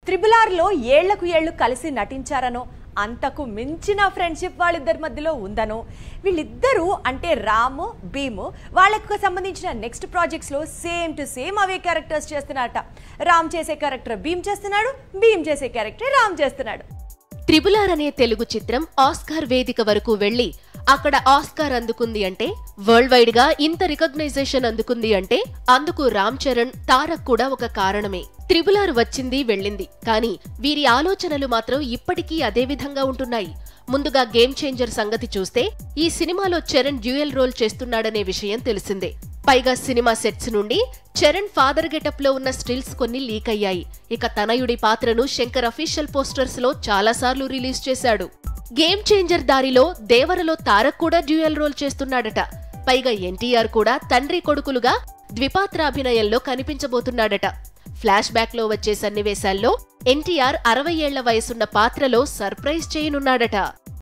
triple ఆర్లో ఏళ్లకు ఏళ్లు కలిసి నటించారనో అంతకు మించిన ఫ్రెండ్షిప్ వాళ్ళిద్దరి మధ్యలో ఉందనో వీళ్ళిద్దరూ అంటే రాము భీము వాళ్ళకు సంబంధించిన నెక్స్ట్ ప్రాజెక్ట్స్లో సేమ్ టు సేమ్ అవే క్యారెక్టర్స్ చేస్తున్నారట రామ్ చేసే క్యారెక్టర్ భీమ్ చేస్తున్నాడు భీమ్ చేసే క్యారెక్టర్ రామ్ చేస్తున్నాడు త్రిబులార్ అనే తెలుగు చిత్రం ఆస్కార్ వేదిక వరకు వెళ్లి అక్కడ ఆస్కార్ అందుకుంది అంటే వరల్డ్ వైడ్ గా ఇంత రికగ్నైజేషన్ అందుకుంది అంటే అందుకు రామ్ చరణ్ తారక్ కూడా ఒక కారణమే త్రిబులార్ వచ్చింది వెళ్ళింది కానీ వీరి ఆలోచనలు మాత్రం ఇప్పటికీ అదే విధంగా ఉంటున్నాయి ముందుగా గేమ్ చేంజర్ సంగతి చూస్తే ఈ సినిమాలో చరణ్ డ్యూయల్ రోల్ చేస్తున్నాడనే విషయం తెలిసిందే పైగా సినిమా సెట్స్ నుండి చరణ్ ఫాదర్ గెటప్ లో ఉన్న స్టిల్స్ కొన్ని లీక్ అయ్యాయి ఇక తనయుడి పాత్రను శంకర్ అఫీషియల్ పోస్టర్స్ లో చాలాసార్లు రిలీజ్ చేశాడు గేమ్ చేంజర్ దారిలో దేవరలో తారక్ కూడా డ్యూయల్ రోల్ చేస్తున్నాడట పైగా ఎన్టీఆర్ కూడా తండ్రి కొడుకులుగా ద్విపాత్రాభినయంలో కనిపించబోతున్నాడట ఫ్లాష్ బ్యాక్ లో వచ్చే సన్నివేశాల్లో ఎన్టీఆర్ అరవై ఏళ్ల వయసున్న పాత్రలో సర్ప్రైజ్ చేయనున్నాడట